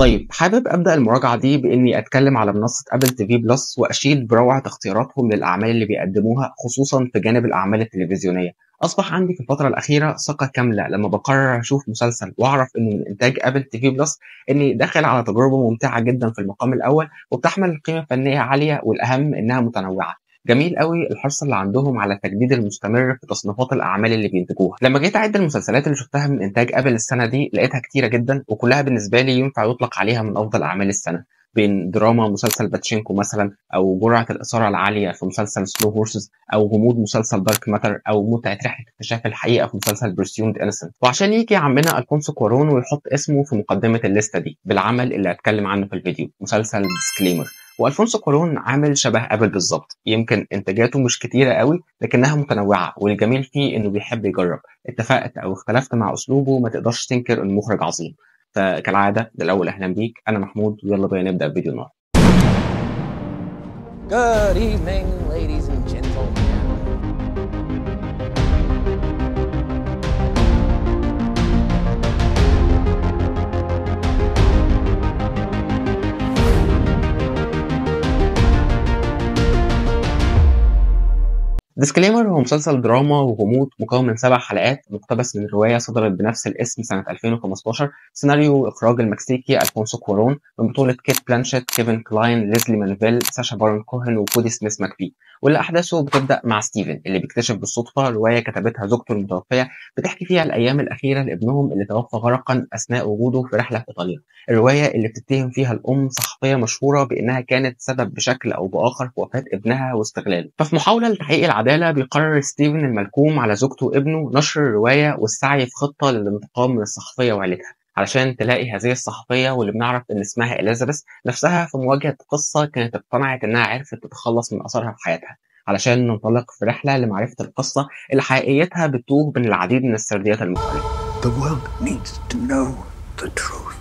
طيب حابب ابدا المراجعه دي باني اتكلم على منصه ابل تي في بلس واشيد بروعه اختياراتهم للاعمال اللي بيقدموها خصوصا في جانب الاعمال التلفزيونيه اصبح عندي في الفتره الاخيره ثقه كامله لما بقرر اشوف مسلسل واعرف انه من انتاج ابل تي في بلس اني داخل على تجربه ممتعه جدا في المقام الاول وبتحمل قيمه فنيه عاليه والاهم انها متنوعه جميل قوي الحرص اللي عندهم على التجديد المستمر في تصنيفات الاعمال اللي بينتجوها لما جيت اعد المسلسلات اللي شفتها من انتاج ابل السنه دي لقيتها كتيره جدا وكلها بالنسبه لي ينفع يطلق عليها من افضل اعمال السنه بين دراما مسلسل باتشينكو مثلا او جرعه الاثاره العاليه في مسلسل سلو هورسز او غموض مسلسل دارك ماتر او متعه رحله اكتشاف الحقيقه في مسلسل برسيوند انسنت وعشان يجي عمنا الفونسو كوارون ويحط اسمه في مقدمه الليسته دي بالعمل اللي هتكلم عنه في الفيديو مسلسل ديسكليمر والفونسو كورون عامل شبه ابل بالظبط يمكن انتاجاته مش كتيره قوي لكنها متنوعه والجميل فيه انه بيحب يجرب اتفقت او اختلفت مع اسلوبه ما تقدرش تنكر انه مخرج عظيم فكالعاده ده الاول اهلا بيك انا محمود ويلا بينا نبدا الفيديو النهارده Good evening, ladies and gentlemen. ديسكليمر هو مسلسل دراما وغموض مكون من سبع حلقات مقتبس من رواية صدرت بنفس الاسم سنة 2015 سيناريو إخراج المكسيكي ألفونسو كورون من بطولة كيت بلانشيت كيفن كلاين ليزلي مانفيل ساشا بارون كوهن وكودي سميث ماكفي واللي أحداثه بتبدأ مع ستيفن اللي بيكتشف بالصدفة رواية كتبتها زوجته المتوفية بتحكي فيها الأيام الأخيرة لابنهم اللي توفى غرقا أثناء وجوده في رحلة في إيطاليا الرواية اللي بتتهم فيها الأم صحفية مشهورة بإنها كانت سبب بشكل أو بآخر في وفاة ابنها واستغلاله ففي محاولة لتحقيق العدالة بيقرر ستيفن الملكوم على زوجته وابنه نشر الرواية والسعي في خطة للانتقام من الصحفية وعيلتها علشان تلاقي هذه الصحفية واللي بنعرف إن اسمها إليزابيث نفسها في مواجهة قصة كانت اقتنعت إنها عرفت تتخلص من أثرها في حياتها علشان ننطلق في رحلة لمعرفة القصة اللي حقيقيتها بتوه بين العديد من السرديات المختلفة The world needs to know the truth.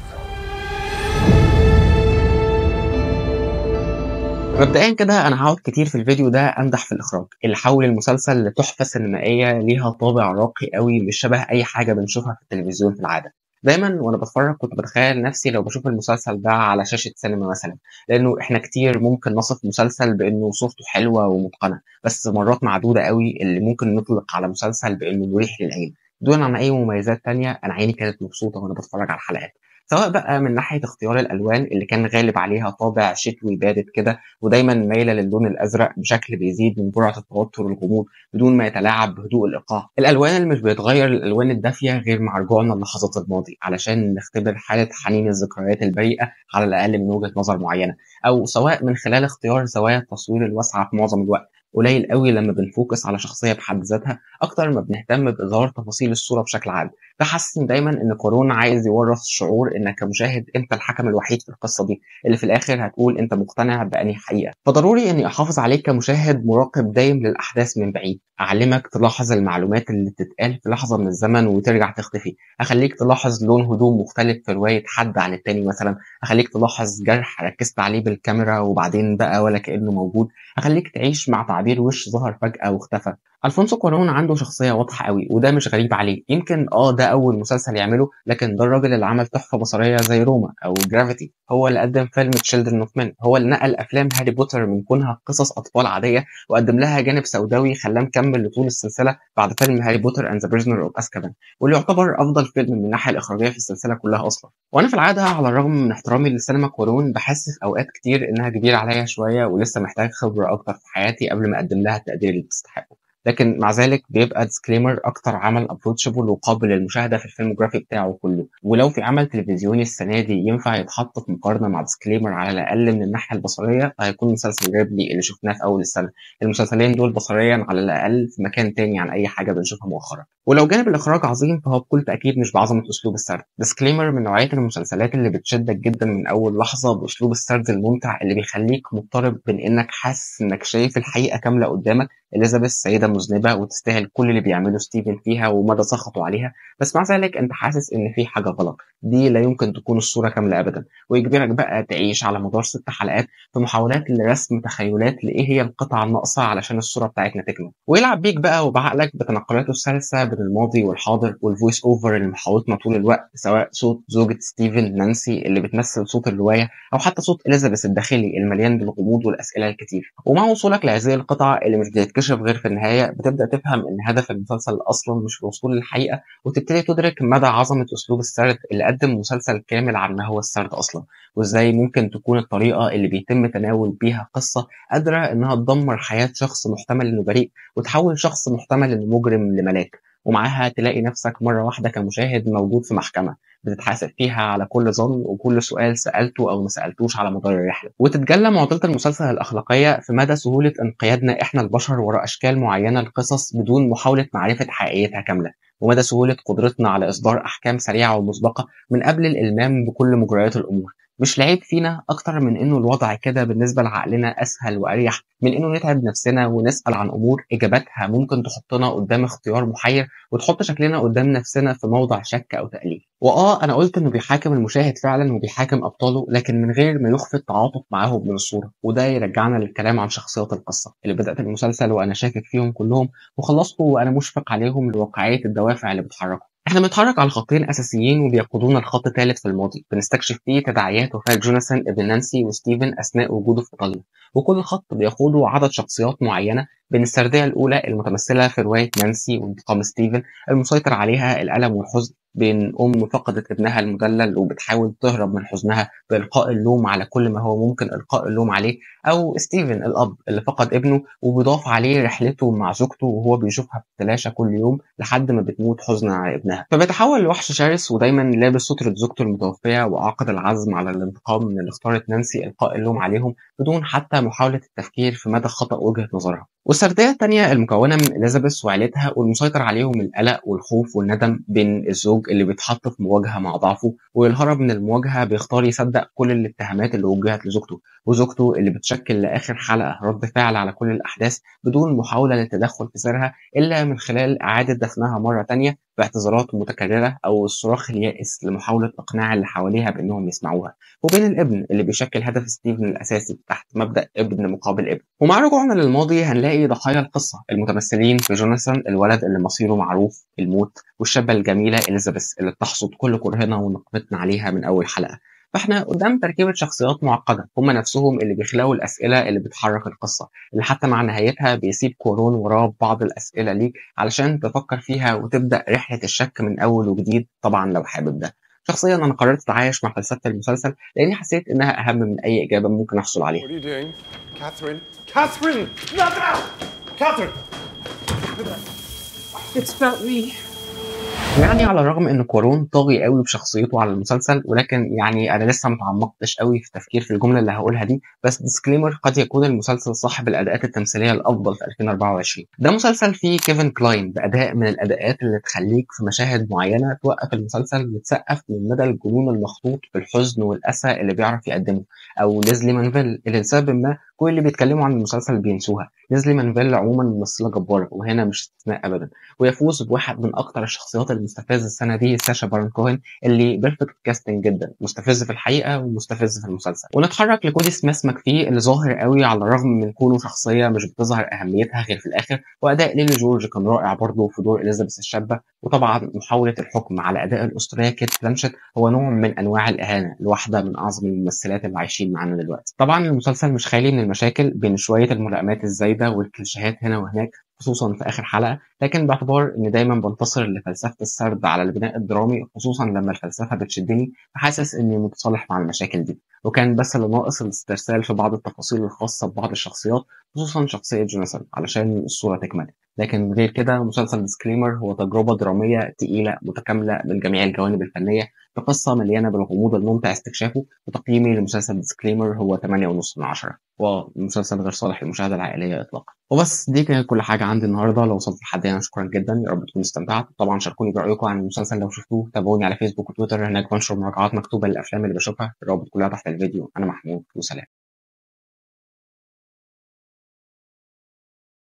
مبدئيا كده انا هقعد كتير في الفيديو ده امدح في الاخراج اللي حول المسلسل لتحفه سينمائيه ليها طابع راقي قوي مش شبه اي حاجه بنشوفها في التلفزيون في العاده دايما وانا بتفرج كنت بتخيل نفسي لو بشوف المسلسل ده على شاشه سينما مثلا لانه احنا كتير ممكن نصف مسلسل بانه صورته حلوه ومتقنه بس مرات معدوده قوي اللي ممكن نطلق على مسلسل بانه مريح للعين دون عن اي مميزات تانية انا عيني كانت مبسوطه وانا بتفرج على الحلقات سواء بقى من ناحيه اختيار الالوان اللي كان غالب عليها طابع شتوي بارد كده ودايما مايله للون الازرق بشكل بيزيد من جرعه التوتر والغموض بدون ما يتلاعب بهدوء الايقاع الالوان اللي مش بيتغير الالوان الدافيه غير مع رجوعنا للحظات الماضي علشان نختبر حاله حنين الذكريات البريئه على الاقل من وجهه نظر معينه او سواء من خلال اختيار زوايا التصوير الواسعه في معظم الوقت قليل قوي لما بنفوكس على شخصيه بحد ذاتها اكتر ما بنهتم باظهار تفاصيل الصوره بشكل عام فحاسس دايما ان كورونا عايز يورث شعور انك كمشاهد انت الحكم الوحيد في القصه دي اللي في الاخر هتقول انت مقتنع بانهي حقيقه فضروري اني احافظ عليك كمشاهد مراقب دايم للاحداث من بعيد اعلمك تلاحظ المعلومات اللي بتتقال في لحظه من الزمن وترجع تختفي اخليك تلاحظ لون هدوم مختلف في روايه حد عن التاني مثلا اخليك تلاحظ جرح ركزت عليه بالكاميرا وبعدين بقى ولا كانه موجود اخليك تعيش مع تعبير وش ظهر فجاه واختفى الفونسو كوارون عنده شخصيه واضحه قوي وده مش غريب عليه يمكن اه ده اول مسلسل يعمله لكن ده الراجل اللي عمل تحفه بصريه زي روما او جرافيتي هو اللي قدم فيلم تشيلدرن اوف مان هو اللي نقل افلام هاري بوتر من كونها قصص اطفال عاديه وقدم لها جانب سوداوي خلاه مكمل لطول السلسله بعد فيلم هاري بوتر اند ذا بريزنر اوف اسكابان واللي يعتبر افضل فيلم من الناحيه الاخراجيه في السلسله كلها اصلا وانا في العاده على الرغم من احترامي للسينما كوارون بحس في اوقات كتير انها كبيره عليا شويه ولسه محتاج خبره اكتر في حياتي قبل ما اقدم لها التقدير اللي بتستحقه لكن مع ذلك بيبقى ديسكليمر اكتر عمل ابروتشبل وقابل للمشاهده في الفيلموجرافي بتاعه كله ولو في عمل تلفزيوني السنه دي ينفع يتحط في مقارنه مع ديسكليمر على الاقل من الناحيه البصريه فهيكون مسلسل ريبلي اللي شفناه في اول السنه المسلسلين دول بصريا على الاقل في مكان تاني عن اي حاجه بنشوفها مؤخرا ولو جانب الاخراج عظيم فهو بكل تاكيد مش بعظمه اسلوب السرد ديسكليمر من نوعيه المسلسلات اللي بتشدك جدا من اول لحظه باسلوب السرد الممتع اللي بيخليك مضطرب بين انك حاسس انك شايف الحقيقه كامله قدامك اليزابيث سيده مذنبه وتستاهل كل اللي بيعمله ستيفن فيها ومدى سخطه عليها بس مع ذلك انت حاسس ان في حاجه غلط دي لا يمكن تكون الصورة كاملة أبدا ويجبرك بقى تعيش على مدار ست حلقات في محاولات لرسم تخيلات لإيه هي القطعة الناقصة علشان الصورة بتاعتنا تكمل ويلعب بيك بقى وبعقلك بتنقلاته السلسة بين الماضي والحاضر والفويس أوفر اللي محاوطنا طول الوقت سواء صوت زوجة ستيفن نانسي اللي بتمثل صوت الرواية أو حتى صوت إليزابيث الداخلي المليان بالغموض والأسئلة الكتير ومع وصولك لهذه القطعة اللي مش بتتكشف غير في النهاية بتبدأ تفهم إن هدف المسلسل أصلا مش الوصول للحقيقة وتبتدي تدرك مدى عظمة أسلوب السرد اللي قدم مسلسل كامل عن ما هو السرد أصلا وإزاي ممكن تكون الطريقة اللي بيتم تناول بيها قصة قادرة إنها تدمر حياة شخص محتمل إنه بريء وتحول شخص محتمل إنه مجرم لملاك ومعاها تلاقي نفسك مرة واحدة كمشاهد موجود في محكمة بتتحاسب فيها على كل ظن وكل سؤال سألته أو ما سألتوش على مدار الرحلة وتتجلى معضلة المسلسل الأخلاقية في مدى سهولة انقيادنا إحنا البشر وراء أشكال معينة لقصص بدون محاولة معرفة حقيقتها كاملة ومدى سهولة قدرتنا على إصدار أحكام سريعة ومسبقة من قبل الإلمام بكل مجريات الأمور مش لعيب فينا أكتر من إنه الوضع كده بالنسبة لعقلنا أسهل وأريح من إنه نتعب نفسنا ونسأل عن أمور إجاباتها ممكن تحطنا قدام اختيار محير وتحط شكلنا قدام نفسنا في موضع شك أو تقليل وآه أنا قلت إنه بيحاكم المشاهد فعلا وبيحاكم أبطاله لكن من غير ما يخفي التعاطف معاهم من الصورة وده يرجعنا للكلام عن شخصيات القصة اللي بدأت المسلسل وأنا شاكك فيهم كلهم وخلصته وأنا مشفق عليهم لواقعية الدوافع اللي بتحركهم احنا بنتحرك على خطين اساسيين وبيقودونا لخط ثالث في الماضي بنستكشف فيه تداعيات وفاه جوناثان ابن نانسي وستيفن اثناء وجوده في ايطاليا وكل خط بيقوده عدد شخصيات معينه بين السرديه الاولى المتمثله في روايه نانسي وانتقام ستيفن المسيطر عليها الالم والحزن بين ام فقدت ابنها المدلل وبتحاول تهرب من حزنها بالقاء اللوم على كل ما هو ممكن القاء اللوم عليه او ستيفن الاب اللي فقد ابنه وبيضاف عليه رحلته مع زوجته وهو بيشوفها بتلاشى كل يوم لحد ما بتموت حزنا على ابنها فبيتحول لوحش شرس ودايما لابس سترة زوجته المتوفية وعاقد العزم على الانتقام من اللي اختارت نانسي القاء اللوم عليهم بدون حتى محاولة التفكير في مدى خطأ وجهة نظرها والسردية التانية المكونة من إليزابيث وعيلتها والمسيطر عليهم القلق والخوف والندم بين الزوج اللي بيتحط في مواجهة مع ضعفه والهرب من المواجهة بيختار يصدق كل الاتهامات اللي وجهت لزوجته وزوجته اللي بتشكل لآخر حلقة رد فعل على كل الأحداث بدون محاولة للتدخل في سيرها إلا من خلال إعادة دفنها مرة تانية باعتذارات متكررة أو الصراخ اليائس لمحاولة إقناع اللي حواليها بأنهم يسمعوها وبين الابن اللي بيشكل هدف ستيفن الأساسي تحت مبدأ ابن مقابل ابن ومع رجوعنا للماضي هنلاقي ضحايا القصة المتمثلين في جوناثان الولد اللي مصيره معروف الموت والشابة الجميلة إليزابيث اللي بتحصد كل كرهنا ونقمتنا عليها من أول حلقة فاحنا قدام تركيبة شخصيات معقدة هم نفسهم اللي بيخلقوا الأسئلة اللي بتحرك القصة اللي حتى مع نهايتها بيسيب كورون وراه بعض الأسئلة ليك علشان تفكر فيها وتبدأ رحلة الشك من أول وجديد طبعا لو حابب ده شخصيا أنا قررت أتعايش مع فلسفة المسلسل لأني حسيت إنها أهم من أي إجابة ممكن أحصل عليها What are you doing? Catherine? Catherine! Not now! Catherine! It's about me. يعني على الرغم ان كورون طاغي قوي بشخصيته على المسلسل ولكن يعني انا لسه ما تعمقتش قوي في التفكير في الجمله اللي هقولها دي بس ديسكليمر قد يكون المسلسل صاحب الاداءات التمثيليه الافضل في 2024 ده مسلسل فيه كيفن كلاين باداء من الاداءات اللي تخليك في مشاهد معينه توقف المسلسل وتسقف من مدى الجنون المخطوط بالحزن والاسى اللي بيعرف يقدمه او ليزلي مانفيل اللي لسبب ما كل اللي بيتكلموا عن المسلسل بينسوها ليزلي مانفيل عموما ممثله جباره وهنا مش استثناء ابدا ويفوز بواحد من اكتر الشخصيات المستفزه السنه دي ساشا بارون كوهن اللي بيرفكت كاستنج جدا مستفز في الحقيقه ومستفز في المسلسل ونتحرك لكودي سميث مكفي اللي ظاهر قوي على الرغم من كونه شخصيه مش بتظهر اهميتها غير في الاخر واداء ليلي جورج كان رائع برضه في دور اليزابيث الشابه وطبعا محاوله الحكم على اداء الاسطوريه كيت بلانشيت هو نوع من انواع الاهانه لواحده من اعظم الممثلات اللي عايشين معانا دلوقتي طبعا المسلسل مش خالي من المشاكل بين شويه الملائمات الزايده والكليشيهات هنا وهناك خصوصا في اخر حلقه لكن باعتبار ان دايما بنتصر لفلسفه السرد على البناء الدرامي خصوصا لما الفلسفه بتشدني فحاسس اني متصالح مع المشاكل دي وكان بس اللي ناقص الاسترسال في بعض التفاصيل الخاصه ببعض الشخصيات خصوصا شخصيه جوناثان علشان الصوره تكمل لكن غير كده مسلسل ديسكليمر هو تجربة درامية تقيلة متكاملة من جميع الجوانب الفنية بقصة مليانة بالغموض الممتع استكشافه وتقييمي لمسلسل ديسكليمر هو 8.5 من 10 ومسلسل غير صالح للمشاهدة العائلية إطلاقا وبس دي كانت كل حاجة عندي النهاردة لو وصلت لحد هنا شكرا جدا يا رب تكونوا استمتعتوا طبعا شاركوني برأيكم عن المسلسل لو شفتوه تابعوني على فيسبوك وتويتر هناك بنشر مراجعات مكتوبة للأفلام اللي بشوفها الروابط كلها تحت الفيديو أنا محمود وسلام